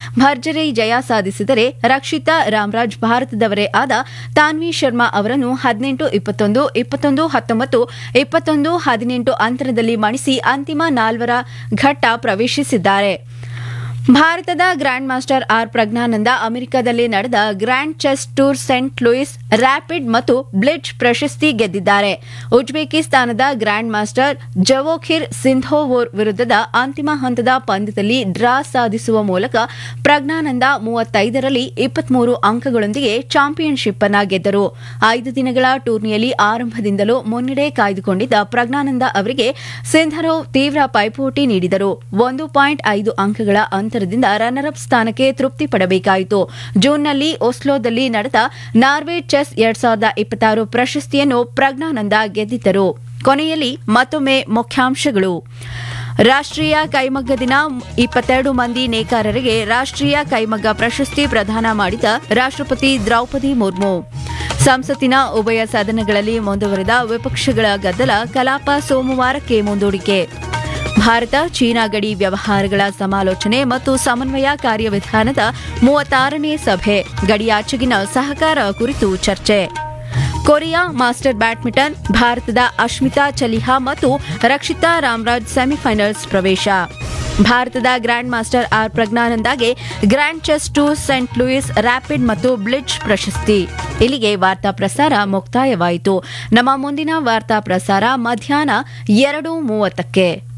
ಭರ್ಜರಿ ಜಯ ಸಾಧಿಸಿದರೆ ರಕ್ಷಿತಾ ರಾಮರಾಜ್ ಭಾರತದವರೇ ಆದ ತಾನ್ವಿ ಶರ್ಮಾ ಅವರನ್ನು ಹದಿನೆಂಟು ಇಪ್ಪತ್ತೊಂದು ಇಪ್ಪತ್ತೊಂದು ಹತ್ತೊಂಬತ್ತು ಇಪ್ಪತ್ತೊಂದು ಹದಿನೆಂಟು ಅಂತರದಲ್ಲಿ ಮಣಿಸಿ ಅಂತಿಮ ನಾಲ್ವರ ಘಟ್ಟ ಪ್ರವೇಶಿಸಿದ್ದಾರೆ ಭಾರತದ ಗ್ರ್ಯಾಂಡ್ ಮಾಸ್ಟರ್ ಆರ್ ಪ್ರಜ್ಞಾನಂದ ಅಮೆರಿಕದಲ್ಲಿ ನಡೆದ Grand Chess Tour Saint Louis Rapid ಮತ್ತು ಬ್ಲಿಡ್ಜ್ ಪ್ರಶಸ್ತಿ ಗೆದ್ದಿದ್ದಾರೆ ಉಜ್ಬೇಕಿಸ್ತಾನದ ಗ್ರ್ಯಾಂಡ್ ಮಾಸ್ಟರ್ ಜವೋಖಿರ್ ಸಿಂಧೋವೋರ್ ವಿರುದ್ಧದ ಅಂತಿಮ ಹಂತದ ಪಂದ್ಯದಲ್ಲಿ ಡ್ರಾ ಸಾಧಿಸುವ ಮೂಲಕ ಪ್ರಜ್ಞಾನಂದ ಮೂವತ್ತೈದರಲ್ಲಿ ಇಪ್ಪತ್ಮೂರು ಅಂಕಗಳೊಂದಿಗೆ ಚಾಂಪಿಯನ್ಶಿಪ್ ಅನ್ನ ಗೆದ್ದರು ಐದು ದಿನಗಳ ಟೂರ್ನಿಯಲ್ಲಿ ಆರಂಭದಿಂದಲೂ ಮುನ್ನಡೆ ಕಾಯ್ದುಕೊಂಡಿದ್ದ ಪ್ರಜ್ಞಾನಂದ ಅವರಿಗೆ ಸಿಂಧರೋವ್ ತೀವ್ರ ಪೈಪೋಟಿ ನೀಡಿದರು ಒಂದು ಪಾಯಿಂಟ್ ಐದು ಅಂಕಗಳ ಅಂತರದಿಂದ ರನ್ನರ್ ಅಪ್ ಸ್ಥಾನಕ್ಕೆ ತೃಪ್ತಿ ಪಡಬೇಕಾಯಿತು ಜೂನ್ನಲ್ಲಿ ಒಸ್ಲೋದಲ್ಲಿ ನಡೆದ ನಾರ್ವೆ ಚೆಸ್ ಎರಡ್ ಸಾವಿರದ ಇಪ್ಪತ್ತಾರು ಪ್ರಶಸ್ತಿಯನ್ನು ಪ್ರಜ್ಞಾನಂದ ಗೆದ್ದಿದ್ದರು ಕೊನೆಯಲ್ಲಿ ಮತ್ತೊಮ್ಮೆ ಮುಖ್ಯಾಂಶಗಳು ರಾಷ್ಟ್ರೀಯ ಕೈಮಗ್ಗ ದಿನ ಇಪ್ಪತ್ತೆರಡು ಮಂದಿ ನೇಕಾರರಿಗೆ ರಾಷ್ಟ್ರೀಯ ಕೈಮಗ್ಗ ಪ್ರಶಸ್ತಿ ಪ್ರದಾನ ಮಾಡಿದ ರಾಷ್ಟ್ರಪತಿ ದ್ರೌಪದಿ ಮುರ್ಮು ಸಂಸತ್ತಿನ ಉಭಯ ಸದನಗಳಲ್ಲಿ ಮುಂದುವರೆದ ವಿಪಕ್ಷಗಳ ಗದ್ದಲ ಕಲಾಪ ಸೋಮವಾರಕ್ಕೆ ಮುಂದೂಡಿಕೆ ಭಾರತ ಚೀನಾ ಗಡಿ ವ್ಯವಹಾರಗಳ ಸಮಾಲೋಚನೆ ಮತ್ತು ಸಮನ್ವಯ ಕಾರ್ಯವಿಧಾನದ ಮೂವತ್ತಾರನೇ ಸಭೆ ಗಡಿಯಾಚೆಗಿನ ಸಹಕಾರ ಕುರಿತು ಚರ್ಚೆ ಕೊರಿಯಾ ಮಾಸ್ಟರ್ ಬ್ಯಾಡ್ಮಿಂಟನ್ ಭಾರತದ ಅಶ್ಮಿತಾ ಚಲಿಹಾ ಮತ್ತು ರಕ್ಷಿತಾ ರಾಮರಾಜ್ ಸೆಮಿಫೈನಲ್ಸ್ ಪ್ರವೇಶ ಭಾರತದ ಗ್ರ್ಯಾಂಡ್ ಮಾಸ್ಟರ್ ಆರ್ ಪ್ರಜ್ಞಾನಂದಾಗೆ Grand Chess Tour Saint Louis Rapid ಮತ್ತು ಬ್ಲಿಡ್ಜ್ ಪ್ರಶಸ್ತಿ ಇಲ್ಲಿಗೆ ವಾರ್ತಾ ಪ್ರಸಾರ ಮುಕ್ತಾಯವಾಯಿತು ನಮ್ಮ ಮುಂದಿನ ವಾರ್ತಾ ಪ್ರಸಾರ ಮಧ್ಯಾಹ್ನ ಎರಡು ಮೂವತ್ತಕ್ಕೆ